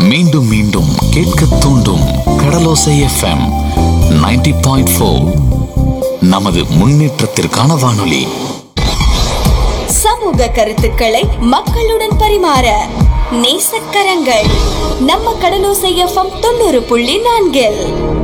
மீண்டும் மீண்டும் கேட்க தூண்டும் கடலோசை எஃப்எம் 90.4 பாயிண்ட் நமது முன்னேற்றத்திற்கான வானொலி சமூக கருத்துக்களை மக்களுடன் பரிமாற நேசக்கரங்கள் நம்ம கடலோசை எஃப்எம் தொண்ணூறு புள்ளி நான்கில்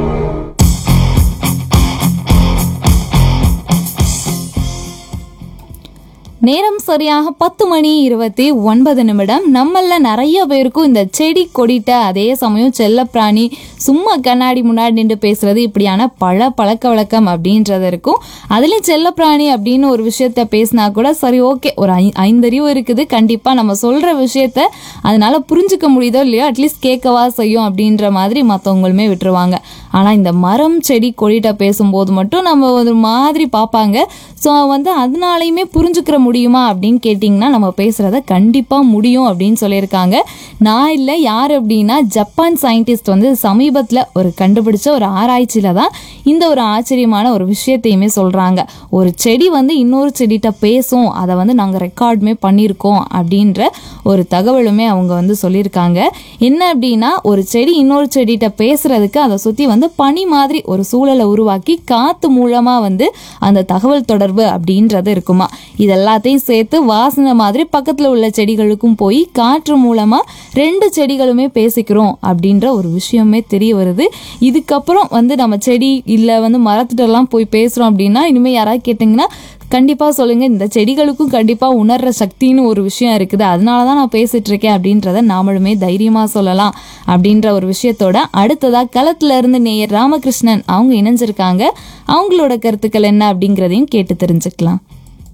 நேரம் சரியாக பத்து மணி இருபத்தி ஒன்பது நிமிடம் நம்மள நிறைய பேருக்கும் இந்த செடி கொடிட்ட அதே சமயம் செல்லப்பிராணி சும்மா கண்ணாடி முன்னாடி நின்று பேசுறது இப்படியான பல பழக்க வழக்கம் அப்படின்றது இருக்கும் அதுலேயும் செல்லப்பிராணி அப்படின்னு ஒரு விஷயத்த பேசினா கூட சரி ஓகே ஒரு ஐ ஐந்தறிவு இருக்குது கண்டிப்பாக நம்ம சொல்கிற விஷயத்த அதனால புரிஞ்சுக்க முடியுதோ இல்லையோ அட்லீஸ்ட் கேட்கவா செய்யும் அப்படின்ற மாதிரி மற்றவங்களுமே விட்டுருவாங்க ஆனால் இந்த மரம் செடி கொடிட்ட பேசும்போது மட்டும் நம்ம ஒரு மாதிரி பார்ப்பாங்க ஸோ வந்து அதனாலையுமே புரிஞ்சுக்கிற முடியுமா அப்படின்னு கேட்டிங்கன்னா நம்ம பேசுகிறத கண்டிப்பாக முடியும் அப்படின்னு சொல்லியிருக்காங்க நான் இல்லை யார் அப்படின்னா ஜப்பான் சயின்டிஸ்ட் வந்து சமீபத்தில் ஒரு கண்டுபிடிச்ச ஒரு ஆராய்ச்சியில் தான் இந்த ஒரு ஆச்சரியமான ஒரு விஷயத்தையுமே சொல்கிறாங்க ஒரு செடி வந்து இன்னொரு செடிகிட்ட பேசும் அதை வந்து நாங்கள் ரெக்கார்டுமே பண்ணியிருக்கோம் அப்படின்ற ஒரு தகவலுமே அவங்க வந்து சொல்லியிருக்காங்க என்ன அப்படின்னா ஒரு செடி இன்னொரு செடிகிட்ட பேசுறதுக்கு அதை சுற்றி வந்து பனி மாதிரி ஒரு சூழலை உருவாக்கி காற்று மூலமாக வந்து அந்த தகவல் தொடர்பு அப்படின்றது இருக்குமா இது எல்லாத்தையும் சேர்த்து வாசனை மாதிரி பக்கத்தில் உள்ள செடிகளுக்கும் போய் காற்று மூலமாக ரெண்டு செடிகளுமே பேசிக்கிறோம் அப்படின்ற ஒரு விஷயமே தெரிய வருது இதுக்கப்புறம் வந்து நம்ம செடி இல்லை வந்து மரத்துட்டெல்லாம் போய் பேசுகிறோம் அப்படின்னா இனிமேல் யாராவது கேட்டிங்கன்னா கண்டிப்பாக சொல்லுங்கள் இந்த செடிகளுக்கும் கண்டிப்பாக உணர்ற சக்தின்னு ஒரு விஷயம் இருக்குது அதனால தான் நான் பேசிட்டு இருக்கேன் அப்படின்றத நாமளுமே தைரியமாக சொல்லலாம் அப்படின்ற ஒரு விஷயத்தோட அடுத்ததாக களத்துல இருந்து நேயர் ராமகிருஷ்ணன் அவங்க இணைஞ்சிருக்காங்க அவங்களோட கருத்துக்கள் என்ன அப்படிங்கிறதையும் கேட்டு தெரிஞ்சுக்கலாம்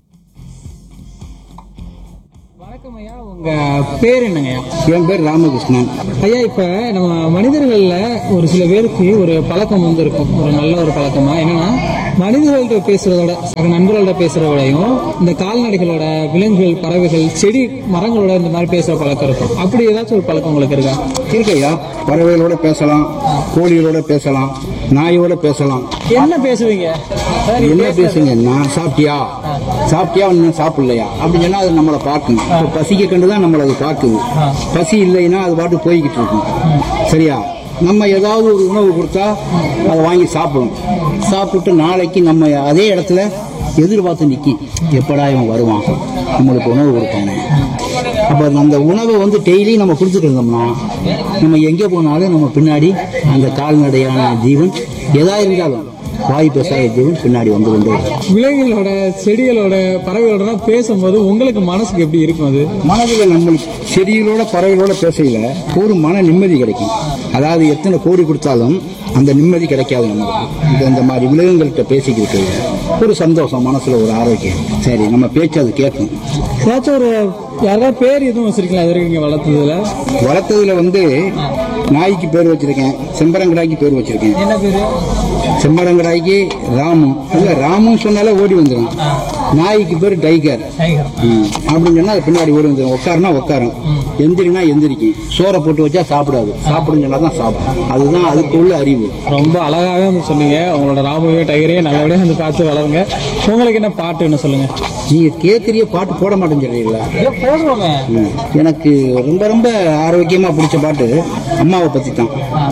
வணக்கம் ஐயா உங்க பேர் என்னங்கய்யா என் பேர் ராமகிருஷ்ணன் ஐயா இப்ப நம்ம மனிதர்கள்ல ஒரு சில பேருக்கு ஒரு பழக்கம் வந்து இருக்கும் ஒரு நல்ல ஒரு பழக்கமா என்னன்னா மனிதர்கள்ட்ட பேசுறதோட சக நண்பர்கள்ட்ட பேசுறதோடையும் இந்த கால்நடைகளோட விலங்குகள் பறவைகள் செடி மரங்களோட இந்த மாதிரி பேசுற பழக்கம் இருக்கும் அப்படி ஏதாச்சும் ஒரு பழக்கம் உங்களுக்கு இருக்கா இருக்கையா பறவைகளோட பேசலாம் கோழிகளோட பேசலாம் நாயோட பேசலாம் என்ன பேசுவீங்க அதாவது நீங்க என்ன பேசுங்க நான் சாப்பிட்டியா சாப்பிட்டியா இன்னும் சாப்பிடலையா அப்படின்னு சொன்னா அது நம்மளை பார்க்கும் இப்போ பசிக்க கண்டு தான் நம்மளை அது பார்க்குது பசி இல்லைன்னா அது பாட்டு போய்கிட்டு இருக்கும் சரியா நம்ம ஏதாவது ஒரு உணவு கொடுத்தா அதை வாங்கி சாப்பிடும் சாப்பிட்டு நாளைக்கு நம்ம அதே இடத்துல எதிர்பார்த்து நிக்கி எப்படா இவன் வருவான் நம்மளுக்கு உணவு கொடுப்பானே அப்போ அந்த உணவை வந்து டெய்லி நம்ம கொடுத்துட்டு இருந்தோம்னா நம்ம எங்கே போனாலும் நம்ம பின்னாடி அந்த கால்நடையான ஜீவன் எதா இருந்தாலும் வாய் பேசாத ஜீவன் பின்னாடி வந்து கொண்டே இருக்கும் விலங்குகளோட செடிகளோட பறவைகளோட பேசும்போது உங்களுக்கு மனசுக்கு எப்படி இருக்கும் அது மனதில் நம்மளுக்கு செடிகளோட பறவைகளோட பேசையில ஒரு மன நிம்மதி கிடைக்கும் அதாவது எத்தனை கோடி கொடுத்தாலும் அந்த நிம்மதி கிடைக்காது நமக்கு இந்த இந்த மாதிரி விலங்குகள்கிட்ட பேசிக்கிட்டு ஒரு சந்தோஷம் மனசுல ஒரு ஆரோக்கியம் சரி நம்ம பேச்சு அது கேட்கும் ஏதாச்சும் ஒரு யாராவது பேர் எதுவும் வச்சிருக்கீங்களா இது வரைக்கும் நீங்க வளர்த்ததுல வளர்த்ததுல வந்து நாய்க்கு பேர் வச்சிருக்கேன் செம்பரங்கடாய்க்கு பேர் வச்சிருக்கேன் என்ன பேரு செம்பரங்கடாய்க்கு ராமு இல்ல ராமுன்னு சொன்னாலே ஓடி வந்துடும் நாய்க்கு பேர் டைகர் டைகர் ம். அப்படின்னு சொன்னா அது பின்னாடி ஓடி வந்துடும் உட்காருனா உட்காரும் எந்திரினா எந்திரிக்கும் சோறை போட்டு வச்சா சாப்பிடாது சாப்பிடுன்னு சொன்னா தான் சாப்பிடும் அதுதான் அதுக்கு உள்ள அறிவு ரொம்ப அழகாவே வந்து சொன்னீங்க உங்களோட ராமுவே டைகரே நல்லபடியா வந்து பார்த்து வளருங்க உங்களுக்கு என்ன பாட்டுன்னு சொல்லுங்க நீங்க கேட்கறிய பாட்டு போட மாட்டேன்னு சொல்றீங்களா போடுவோமே ம். எனக்கு ரொம்ப ரொம்ப ஆரோக்கியமா பிடிச்ச பாட்டு அம்மாவை பத்தி தான்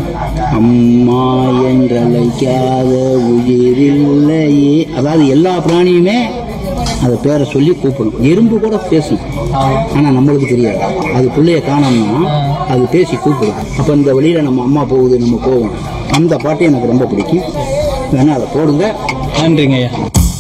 அம்மா என்றழைக்காத உயிரில்லையே அதாவது எல்லா பிராணியுமே அதை பேரை சொல்லி கூப்பிடும் எறும்பு கூட பேசும் ஆனா நம்மளுக்கு தெரியாது அது பிள்ளைய காணோம்னா அது பேசி கூப்பிடும் அப்ப இந்த வழியில நம்ம அம்மா போகுது நம்ம போவோம் அந்த பாட்டு எனக்கு ரொம்ப பிடிக்கும் வேணா அதை போடுங்க நன்றிங்க ஐயா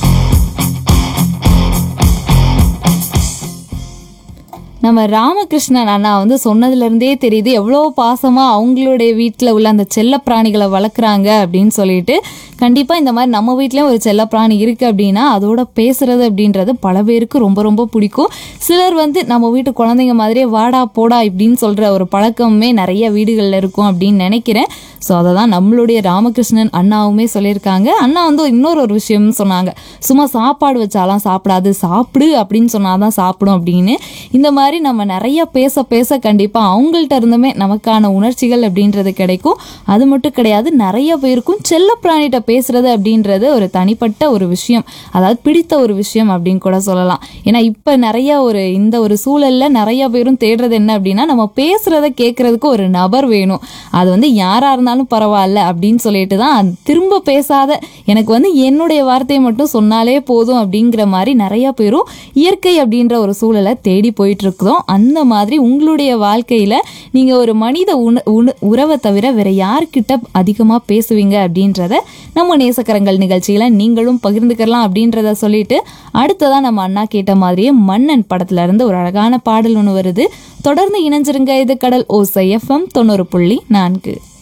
நம்ம ராமகிருஷ்ணன் அண்ணா வந்து சொன்னதுலேருந்தே தெரியுது எவ்வளோ பாசமாக அவங்களுடைய வீட்டில் உள்ள அந்த செல்ல பிராணிகளை வளர்க்குறாங்க அப்படின்னு சொல்லிட்டு கண்டிப்பாக இந்த மாதிரி நம்ம வீட்லேயும் ஒரு செல்ல பிராணி இருக்குது அப்படின்னா அதோட பேசுறது அப்படின்றது பல பேருக்கு ரொம்ப ரொம்ப பிடிக்கும் சிலர் வந்து நம்ம வீட்டு குழந்தைங்க மாதிரியே வாடா போடா இப்படின்னு சொல்கிற ஒரு பழக்கமே நிறைய வீடுகளில் இருக்கும் அப்படின்னு நினைக்கிறேன் ஸோ அதை தான் நம்மளுடைய ராமகிருஷ்ணன் அண்ணாவுமே சொல்லியிருக்காங்க அண்ணா வந்து இன்னொரு ஒரு விஷயம் சொன்னாங்க சும்மா சாப்பாடு வச்சாலாம் சாப்பிடாது சாப்பிடு அப்படின்னு சொன்னாதான் சாப்பிடும் அப்படின்னு இந்த மாதிரி மாதிரி நம்ம நிறைய பேச பேச கண்டிப்பாக அவங்கள்ட்ட இருந்துமே நமக்கான உணர்ச்சிகள் அப்படின்றது கிடைக்கும் அது மட்டும் கிடையாது நிறைய பேருக்கும் செல்ல பிராணிகிட்ட பேசுறது அப்படின்றது ஒரு தனிப்பட்ட ஒரு விஷயம் அதாவது பிடித்த ஒரு விஷயம் அப்படின்னு கூட சொல்லலாம் ஏன்னா இப்போ நிறைய ஒரு இந்த ஒரு சூழல்ல நிறைய பேரும் தேடுறது என்ன அப்படின்னா நம்ம பேசுறத கேட்கறதுக்கு ஒரு நபர் வேணும் அது வந்து யாரா இருந்தாலும் பரவாயில்ல அப்படின்னு சொல்லிட்டு தான் திரும்ப பேசாத எனக்கு வந்து என்னுடைய வார்த்தையை மட்டும் சொன்னாலே போதும் அப்படிங்கிற மாதிரி நிறைய பேரும் இயற்கை அப்படின்ற ஒரு சூழலை தேடி போயிட்டு இருக்கிறோம் அந்த மாதிரி உங்களுடைய வாழ்க்கையில நீங்க ஒரு மனித உண உண- உறவை தவிர வேற யார்கிட்ட அதிகமா பேசுவீங்க அப்படின்றத நம்ம நேசக்கரங்கள் நிகழ்ச்சியில நீங்களும் பகிர்ந்துக்கலாம் அப்படின்றத சொல்லிட்டு அடுத்ததா நம்ம அண்ணா கேட்ட மாதிரியே மன்னன் படத்துல இருந்து ஒரு அழகான பாடல் ஒன்று வருது தொடர்ந்து இணைஞ்சிருங்க இது கடல் ஓசை எஃப்எம் தொண்ணூறு புள்ளி நான்கு